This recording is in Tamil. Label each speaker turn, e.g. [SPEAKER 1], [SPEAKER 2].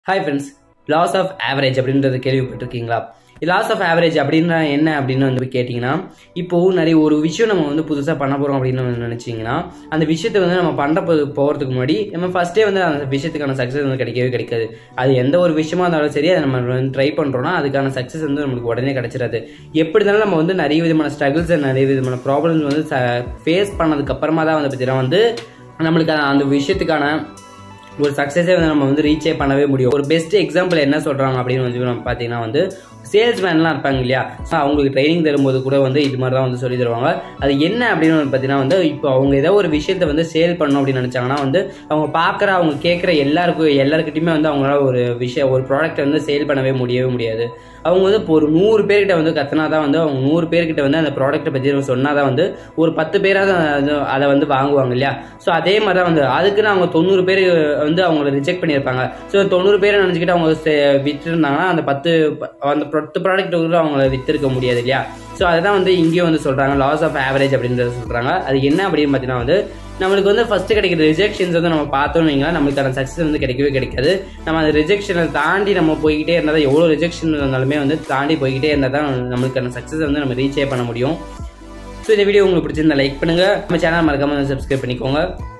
[SPEAKER 1] hi friends loss of average அப்படின்றது கேள்விப்பட்டிருக்கீங்களா லாஸ் ஆஃப் ஆவரேஜ் அப்படின்னா என்ன அப்படின்னு வந்து கேட்டிங்கன்னா இப்போ நிறைய ஒரு விஷயம் நம்ம வந்து புதுசாக பண்ண போகிறோம் அப்படின்னு வந்து நினச்சிங்கன்னா அந்த விஷயத்தை வந்து நம்ம பண்ண போ போகிறதுக்கு முன்னாடி நம்ம ஃபஸ்ட்டே வந்து அந்த விஷயத்துக்கான சக்ஸஸ் வந்து கிடைக்கவே கிடைக்காது அது எந்த ஒரு விஷயமா இருந்தாலும் சரி அதை நம்ம வந்து ட்ரை பண்ணுறோன்னா அதுக்கான சக்ஸஸ் வந்து நம்மளுக்கு உடனே கிடைச்சிடாது எப்படி இருந்தாலும் நம்ம வந்து நிறைய விதமான ஸ்ட்ரகிள்ஸ் நிறைய விதமான ப்ராப்ளம்ஸ் வந்து ஃபேஸ் பண்ணதுக்கு அப்புறமா தான் வந்து பார்த்தீங்கன்னா வந்து நம்மளுக்கு அந்த விஷயத்துக்கான ஒரு சக்ஸஸே வந்து நம்ம வந்து ரீச்சே பண்ணவே முடியும் ஒரு பெஸ்ட் எக்ஸாம்பிள் என்ன சொல்கிறாங்க அப்படின்னு வந்து நம்ம பார்த்தீங்கன்னா வந்து சேல்ஸ்மேன்லாம் இருப்பாங்க இல்லையா ஸோ அவங்களுக்கு ட்ரைனிங் தரும்போது கூட வந்து இது மாதிரி தான் வந்து சொல்லி தருவாங்க அது என்ன அப்படின்னு வந்து பார்த்தீங்கன்னா வந்து இப்போ அவங்க ஏதோ ஒரு விஷயத்தை வந்து சேல் பண்ணணும் அப்படின்னு நினச்சாங்கன்னா வந்து அவங்க பார்க்குற அவங்க கேட்குற எல்லாருக்கும் எல்லாருக்கிட்டையுமே வந்து அவங்களால ஒரு விஷயம் ஒரு ப்ராடக்ட்டை வந்து சேல் பண்ணவே முடியவே முடியாது அவங்க வந்து இப்போ ஒரு நூறு பேர்கிட்ட வந்து கத்தினா தான் வந்து அவங்க நூறு பேர்கிட்ட வந்து அந்த ப்ராடக்ட்டை பற்றி சொன்னால் தான் வந்து ஒரு பத்து பேராக அதை வந்து வாங்குவாங்க இல்லையா ஸோ அதே மாதிரி தான் வந்து அதுக்குன்னு அவங்க தொண்ணூறு பேர் வந்து அவங்கள ரிஜெக்ட் பண்ணியிருப்பாங்க ஸோ தொண்ணூறு பேரை நினச்சிக்கிட்டு அவங்க விற்றுருந்தாங்கன்னா அந்த பத்து அந்த பத்து ப்ராடக்ட் கூட அவங்கள விற்றுருக்க முடியாது இல்லையா ஸோ அதுதான் வந்து இங்கேயும் வந்து சொல்கிறாங்க லாஸ் ஆஃப் ஆவரேஜ் அப்படின்றத சொல்கிறாங்க அது என்ன அப்படின்னு பார்த்தீங்கன்னா வந்து நம்மளுக்கு வந்து ஃபஸ்ட்டு கிடைக்கிற ரிஜெக்ஷன்ஸ் வந்து நம்ம பார்த்தோம்னு வைங்களா நம்மளுக்கான சக்ஸஸ் வந்து கிடைக்கவே கிடைக்காது நம்ம அந்த ரிஜெக்ஷனை தாண்டி நம்ம போய்கிட்டே இருந்தால் தான் எவ்வளோ ரிஜெக்ஷன் இருந்தாலுமே வந்து தாண்டி போய்கிட்டே இருந்தால் தான் நம்மளுக்கான சக்ஸஸ் வந்து நம்ம ரீச்சே பண்ண முடியும் ஸோ இந்த வீடியோ உங்களுக்கு பிடிச்சிருந்தா லைக் பண்ணுங்கள் நம்ம சேனல் மறக்காமல் சப்ஸ்கிரைப் பண்ணிக்கோங்க